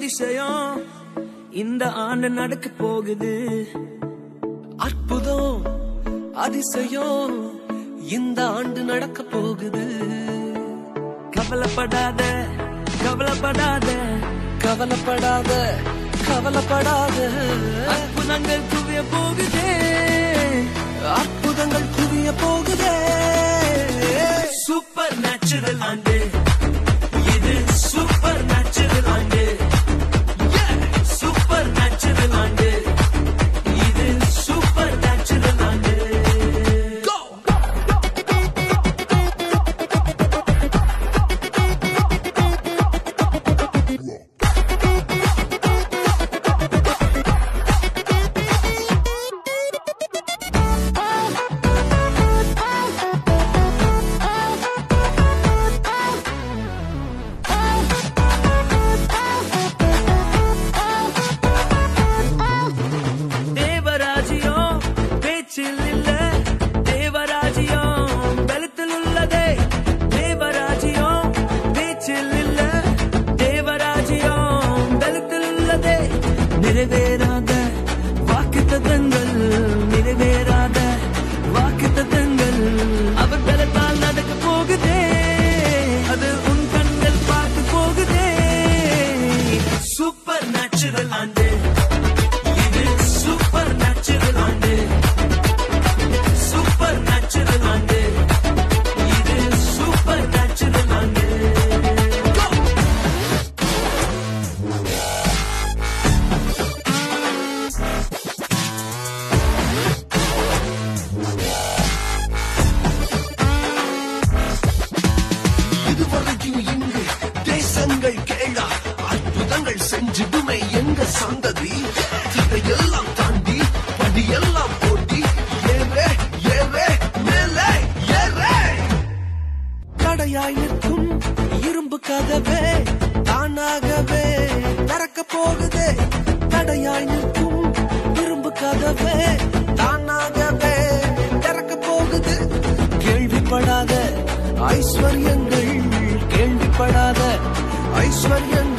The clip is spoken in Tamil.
அதிசயம் இந்த ஆண்டு நடக்க போகுது அற்புதம் அதிசயம் இந்த ஆண்டு நடக்க போகுது கவலைப்படாத கவலைப்படாத கவலைப்படாத கவலைப்படாத அற்புதங்கள் குவிய போகுதே அற்புதங்கள் குவிய போகுதே சூப்பர் நேச்சுரல் ஆண்டு இது super natural and super natural and இது சூப்பர் நேச்சுரல் ஆண்டு தேவராஜியம் பேச்சில் இல்ல தேவராஜியம் பலத்தில் உள்ளதே தேவராஜியம் பேச்சில் இல்ல தேவராஜியம் பலத்தில் உள்ளதே நிறைவேறாத வாக்குத்தத்தங்கள் நிறைவேறாத வாக்குத்தத்தங்கள் அவர் பலத்தால் நடக்க போகுதே அது உன் கண்கள் பார்த்து போகுதே சூப்பர் நேச்சுரல் ஆண்டு இது super natural and super natural and இது சூப்பர் நேச்சுரல் ஆண்டு இதுவரைக்கும் இங்கு தேசங்கள் கேளா அற்புதங்கள் செஞ்சிடுமே எங்க சந்ததி இதையெல்லாம் தாண்டி படியெல்லாம் போட்டி ஏறே ஏறே மேலே ஏறே தடையாய் நிற்கும் இரும்பு கதவே தானாகவே திறக்க போகுதே தடையாய் நிற்கும் இரும்பு கதவே தானாகவே திறக்க போகுது கேள்விப்படாத ஐஸ்வர்யங்கள் கேள்விப்படாத ஐஸ்வர்யங்கள்